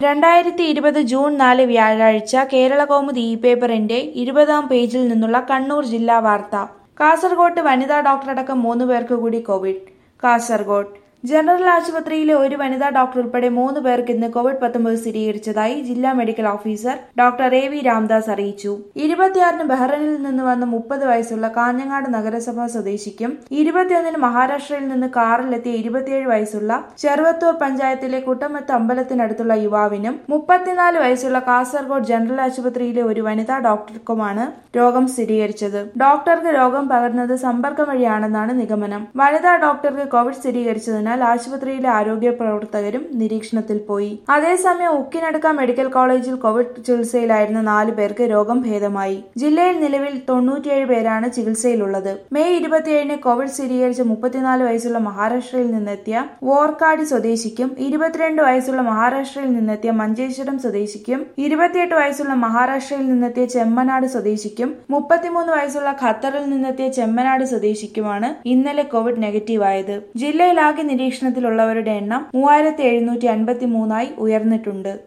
രണ്ടായിരത്തി ഇരുപത് ജൂൺ നാല് വ്യാഴാഴ്ച കേരളകൗമുദി ഇ പേപ്പറിന്റെ ഇരുപതാം പേജിൽ നിന്നുള്ള കണ്ണൂർ ജില്ലാ വാർത്ത കാസർകോട്ട് വനിതാ ഡോക്ടറടക്കം മൂന്ന് പേർക്ക് കൂടി കോവിഡ് കാസർകോട് ജനറൽ ആശുപത്രിയിലെ ഒരു വനിതാ ഡോക്ടർ ഉൾപ്പെടെ മൂന്ന് പേർക്ക് ഇന്ന് കോവിഡ് പത്തൊമ്പത് സ്ഥിരീകരിച്ചതായി ജില്ലാ medical officer doctor A V Ramdas അറിയിച്ചു ഇരുപത്തിയാറിന് ബഹ്റൈനിൽ നിന്ന് വന്ന മുപ്പത് വയസ്സുള്ള കാഞ്ഞങ്ങാട് നഗരസഭാ സ്വദേശിക്കും ഇരുപത്തിയൊന്നിന് മഹാരാഷ്ട്രയിൽ നിന്ന് കാറിലെത്തിയ ഇരുപത്തിയേഴ് വയസ്സുള്ള ചെറുവത്തൂർ പഞ്ചായത്തിലെ കുട്ടമത്ത് അമ്പലത്തിനടുത്തുള്ള യുവാവിനും മുപ്പത്തിനാല് വയസ്സുള്ള കാസർഗോഡ് ജനറൽ ആശുപത്രിയിലെ ഒരു വനിതാ ഡോക്ടർക്കുമാണ് രോഗം സ്ഥിരീകരിച്ചത് ഡോക്ടർക്ക് രോഗം പകർന്നത് സമ്പർക്കം വഴിയാണെന്നാണ് നിഗമനം വനിതാ ഡോക്ടർക്ക് കോവിഡ് സ്ഥിരീകരിച്ചതിനാൽ ആശുപത്രിയിലെ ആരോഗ്യ പ്രവർത്തകരും നിരീക്ഷണത്തിൽ പോയി അതേസമയം ഉക്കിനടുക്ക മെഡിക്കൽ കോളേജിൽ കോവിഡ് ചികിത്സയിലായിരുന്ന നാല് പേർക്ക് രോഗം ഭേദമായി ജില്ലയിൽ നിലവിൽ തൊണ്ണൂറ്റിയേഴ് പേരാണ് ചികിത്സയിലുള്ളത് മെയ് ഇരുപത്തിയേഴിന് കോവിഡ് സ്ഥിരീകരിച്ച മുപ്പത്തിനാല് വയസ്സുള്ള മഹാരാഷ്ട്രയിൽ നിന്നെത്തിയ വോർക്കാടി സ്വദേശിക്കും ഇരുപത്തിരണ്ട് വയസ്സുള്ള മഹാരാഷ്ട്രയിൽ നിന്നെത്തിയ മഞ്ചേശ്വരം സ്വദേശിക്കും ഇരുപത്തിയെട്ട് വയസ്സുള്ള മഹാരാഷ്ട്രയിൽ നിന്നെത്തിയ ചെമ്മനാട് സ്വദേശിക്കും മുപ്പത്തിമൂന്ന് വയസ്സുള്ള ഖത്തറിൽ നിന്നെത്തിയ ചെമ്മനാട് സ്വദേശിക്കുമാണ് ഇന്നലെ കോവിഡ് നെഗറ്റീവ് ആയത് ജില്ലയിലാകെ നിരീക്ഷണത്തിലുള്ളവരുടെ എണ്ണം മൂവായിരത്തി എഴുന്നൂറ്റി അൻപത്തി മൂന്നായി ഉയർന്നിട്ടുണ്ട്